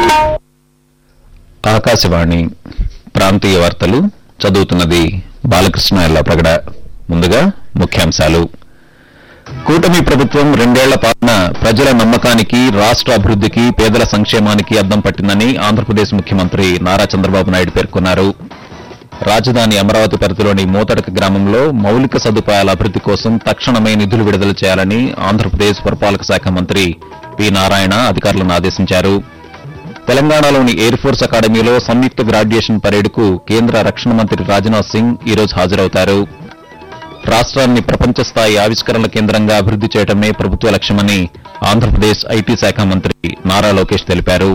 ఆకాశవాణి ప్రాంతీయ వార్తలు చదువుతున్నది బాలకృష్ణ ఎల్లప్రగడ ముందుగా ముఖ్యాంశాలు కూటమి ప్రభుత్వం రెండేళ్ల పాలన ప్రజల నమ్మకానికి రాష్ట్ర అభివృద్ధికి పేదల సంక్షేమానికి అద్దం పట్టిందని ఆంధ్రప్రదేశ్ ముఖ్యమంత్రి నారా చంద్రబాబు నాయుడు పేర్కొన్నారు రాజధాని అమరావతి పరిధిలోని మోతడక గ్రామంలో మౌలిక సదుపాయాల అభివృద్ది కోసం తక్షణమే నిధులు విడుదల చేయాలని ఆంధ్రప్రదేశ్ పురపాలక శాఖ మంత్రి పి నారాయణ అధికారులను ఆదేశించారు తెలంగాణలోని ఎయిర్ ఫోర్స్ అకాడమీలో సంయుక్త గ్రాడ్యుయేషన్ పరేడ్కు కేంద్ర రక్షణ మంత్రి రాజ్నాథ్ సింగ్ ఈరోజు హాజరవుతారు రాష్ట్రాన్ని ప్రపంచ స్థాయి ఆవిష్కరణల కేంద్రంగా అభివృద్ది చేయడమే ప్రభుత్వ లక్ష్యమని ఆంధ్రప్రదేశ్ ఐటీ శాఖ మంత్రి నారా లోకేష్ తెలిపారు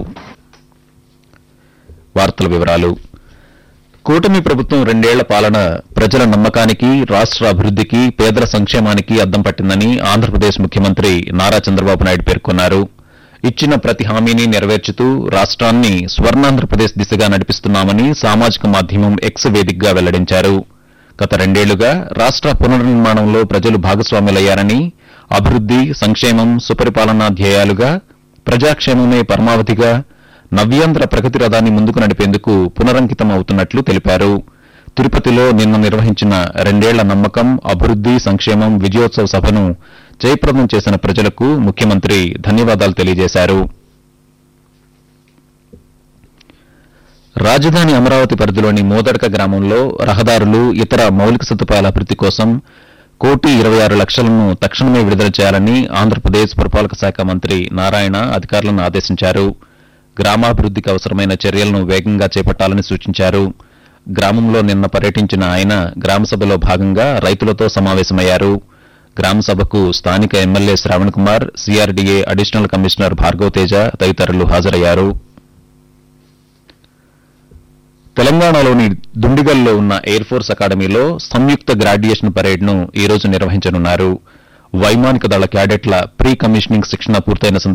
వార్తల వివరాలు కూటమి ప్రభుత్వం రెండేళ్ల పాలన ప్రజల నమ్మకానికి రాష్ట్ర అభివృద్దికి పేదల సంక్షేమానికి అద్దం పట్టిందని ఆంధ్రప్రదేశ్ ముఖ్యమంత్రి నారా చంద్రబాబు నాయుడు పేర్కొన్నారు ఇచ్చిన ప్రతి హామీని నెరవేర్చుతూ రాష్ట్రాన్ని స్వర్ణాంధ్రప్రదేశ్ దిశగా నడిపిస్తున్నామని సామాజిక మాధ్యమం ఎక్స్ వేదికగా వెల్లడించారు గత రెండేళ్లుగా రాష్ట్ర పునర్నిర్మాణంలో ప్రజలు భాగస్వాములయ్యారని అభివృద్ది సంక్షేమం సుపరిపాలనా ధ్యేయాలుగా ప్రజాక్షేమమే పరమావధిగా నవ్యాంధ్ర ప్రగతి రథాన్ని ముందుకు నడిపేందుకు పునరంకితం అవుతున్నట్లు తెలిపారు తిరుపతిలో నిన్న నిర్వహించిన రెండేళ్ల నమ్మకం అభివృద్ది సంక్షేమం విజయోత్సవ సభను జయప్రదం చేసిన ప్రజలకు ముఖ్యమంత్రి ధన్యవాదాలు తెలియజేశారు రాజధాని అమరావతి పరిధిలోని మోదడక గ్రామంలో రహదారులు ఇతర మౌలిక సదుపాయాల అభివృద్ది కోసం కోటి ఇరవై ఆరు లక్షలను తక్షణమే విడుదల చేయాలని ఆంధ్రప్రదేశ్ పురపాలక శాఖ మంత్రి నారాయణ అధికారులను ఆదేశించారు గ్రామాభివృద్దికి అవసరమైన చర్యలను వేగంగా చేపట్టాలని సూచించారు గ్రామంలో నిన్న పర్యటించిన ఆయన గ్రామసభలో భాగంగా రైతులతో సమావేశమయ్యారు గ్రామసభకు స్థానిక MLA Sravan Kumar CRDA additional commissioner Bhargav Teja తదితరులు హాజరయ్యారు తెలంగాణలోని దుండిగల్లో ఉన్న ఎయిర్ ఫోర్స్ అకాడమీలో సంయుక్త గ్రాడ్యుయేషన్ పరేడ్ను ఈ రోజు నిర్వహించనున్నారు వైమానిక దళ క్యాడెట్ల ప్రీ కమిషనింగ్ శిక్షణ పూర్తయిన సందర్భంగా